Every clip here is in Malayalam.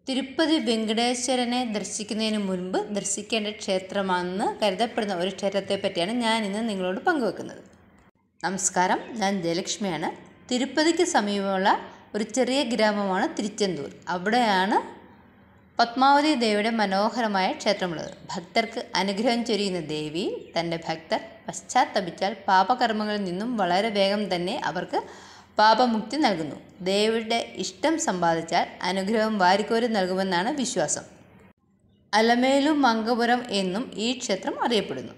തിരുപ്പതി വെങ്കടേശ്വരനെ ദർശിക്കുന്നതിന് മുൻപ് ദർശിക്കേണ്ട ക്ഷേത്രമാണെന്ന് കരുതപ്പെടുന്ന ഒരു ക്ഷേത്രത്തെ പറ്റിയാണ് ഞാൻ ഇന്ന് നിങ്ങളോട് പങ്കുവെക്കുന്നത് നമസ്കാരം ഞാൻ ജയലക്ഷ്മിയാണ് തിരുപ്പതിക്ക് സമീപമുള്ള ഒരു ചെറിയ ഗ്രാമമാണ് തിരുച്ചെന്തൂർ അവിടെയാണ് പത്മാവതി ദേവിയുടെ മനോഹരമായ ക്ഷേത്രമുള്ളത് ഭക്തർക്ക് അനുഗ്രഹം ചൊരിയുന്ന ദേവി തൻ്റെ ഭക്തർ പശ്ചാത്തപിച്ചാൽ പാപകർമ്മങ്ങളിൽ നിന്നും വളരെ വേഗം തന്നെ അവർക്ക് പാപമുക്തി നൽകുന്നു ദേവിയുടെ ഇഷ്ടം സമ്പാദിച്ചാൽ അനുഗ്രഹം വാരിക്കോരി നൽകുമെന്നാണ് വിശ്വാസം അലമേലു മങ്കപുരം എന്നും ഈ ക്ഷേത്രം അറിയപ്പെടുന്നു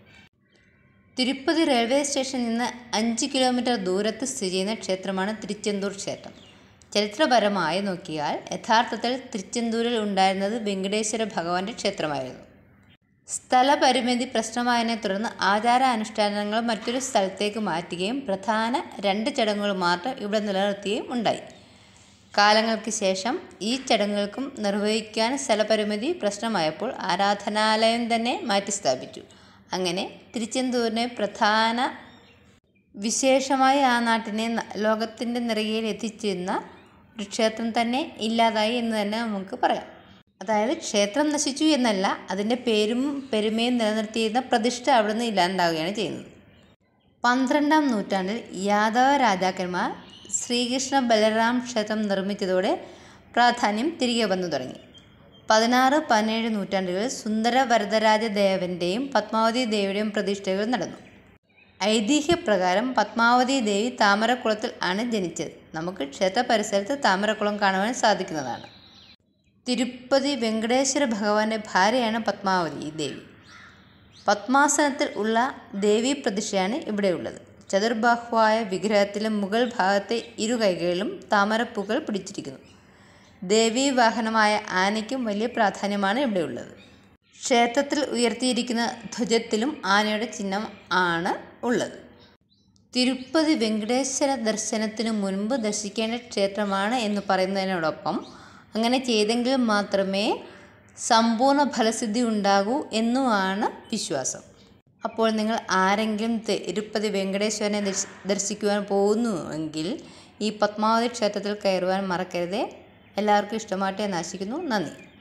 തിരുപ്പതി റെയിൽവേ സ്റ്റേഷനിൽ നിന്ന് അഞ്ച് കിലോമീറ്റർ ദൂരത്ത് സ്ഥിതി ചെയ്യുന്ന ക്ഷേത്രമാണ് തിരുച്ചെന്തൂർ ക്ഷേത്രം ചരിത്രപരമായി നോക്കിയാൽ യഥാർത്ഥത്തിൽ തിരുച്ചെന്തൂരിൽ ഉണ്ടായിരുന്നത് വെങ്കടേശ്വര ഭഗവാന്റെ ക്ഷേത്രമായിരുന്നു സ്ഥലപരിമിതി പ്രശ്നമായതിനെ തുടർന്ന് ആചാരാനുഷ്ഠാനങ്ങൾ മറ്റൊരു സ്ഥലത്തേക്ക് മാറ്റുകയും പ്രധാന രണ്ട് ചടങ്ങുകൾ മാത്രം ഇവിടെ നിലനിർത്തുകയും ഉണ്ടായി കാലങ്ങൾക്ക് ശേഷം ഈ ചടങ്ങുകൾക്കും നിർവഹിക്കാൻ സ്ഥലപരിമിതി പ്രശ്നമായപ്പോൾ ആരാധനാലയം തന്നെ മാറ്റി സ്ഥാപിച്ചു അങ്ങനെ തിരുച്ചെന്തൂരിനെ പ്രധാന വിശേഷമായി ആ നാട്ടിനെ ലോകത്തിൻ്റെ നിറയിൽ എത്തിച്ചിരുന്ന ഒരു ക്ഷേത്രം തന്നെ ഇല്ലാതായി എന്ന് തന്നെ നമുക്ക് പറയാം അതായത് ക്ഷേത്രം നശിച്ചു എന്നല്ല അതിൻ്റെ പേരും പെരുമയും നിലനിർത്തിയിരുന്ന പ്രതിഷ്ഠ അവിടെ നിന്ന് ഇല്ലാണ്ടാവുകയാണ് ചെയ്യുന്നത് പന്ത്രണ്ടാം നൂറ്റാണ്ടിൽ യാദവ രാജാക്കന്മാർ ശ്രീകൃഷ്ണ ബലറാം ക്ഷേത്രം നിർമ്മിച്ചതോടെ പ്രാധാന്യം തിരികെ വന്നു തുടങ്ങി പതിനാറ് പതിനേഴ് നൂറ്റാണ്ടുകളിൽ സുന്ദര വരദരാജ ദേവൻ്റെയും പത്മാവതി ദേവിയുടെയും പ്രതിഷ്ഠകൾ നടന്നു ഐതിഹ്യപ്രകാരം പത്മാവതി ദേവി താമരക്കുളത്തിൽ ആണ് ജനിച്ചത് നമുക്ക് ക്ഷേത്ര പരിസരത്ത് താമരക്കുളം കാണുവാൻ സാധിക്കുന്നതാണ് തിരുപ്പതി വെങ്കടേശ്വര ഭഗവാന്റെ ഭാര്യയാണ് പത്മാവതി ദേവി പത്മാസനത്തിൽ ഉള്ള ദേവി പ്രതിഷ്ഠയാണ് ഇവിടെയുള്ളത് ചതുർബാഹുവായ വിഗ്രഹത്തിലെ മുകൾ ഭാഗത്തെ ഇരു കൈകളിലും താമരപ്പൂക്കൾ പിടിച്ചിരിക്കുന്നു ദേവീ വാഹനമായ ആനയ്ക്കും വലിയ പ്രാധാന്യമാണ് ഇവിടെയുള്ളത് ക്ഷേത്രത്തിൽ ഉയർത്തിയിരിക്കുന്ന ധ്വജത്തിലും ആനയുടെ ചിഹ്നം ആണ് ഉള്ളത് തിരുപ്പതി വെങ്കടേശ്വര ദർശനത്തിനു മുൻപ് ദർശിക്കേണ്ട ക്ഷേത്രമാണ് എന്ന് പറയുന്നതിനോടൊപ്പം അങ്ങനെ ചെയ്തെങ്കിൽ മാത്രമേ സമ്പൂർണ്ണ ഫലസിദ്ധി ഉണ്ടാകൂ എന്നുമാണ് വിശ്വാസം അപ്പോൾ നിങ്ങൾ ആരെങ്കിലും തിരുപ്പതി വെങ്കടേശ്വരനെ ദർശിക്കുവാൻ പോകുന്നുവെങ്കിൽ ഈ പത്മാവതി ക്ഷേത്രത്തിൽ കയറുവാൻ മറക്കരുതേ എല്ലാവർക്കും ഇഷ്ടമാട്ടെ നാശിക്കുന്നു നന്ദി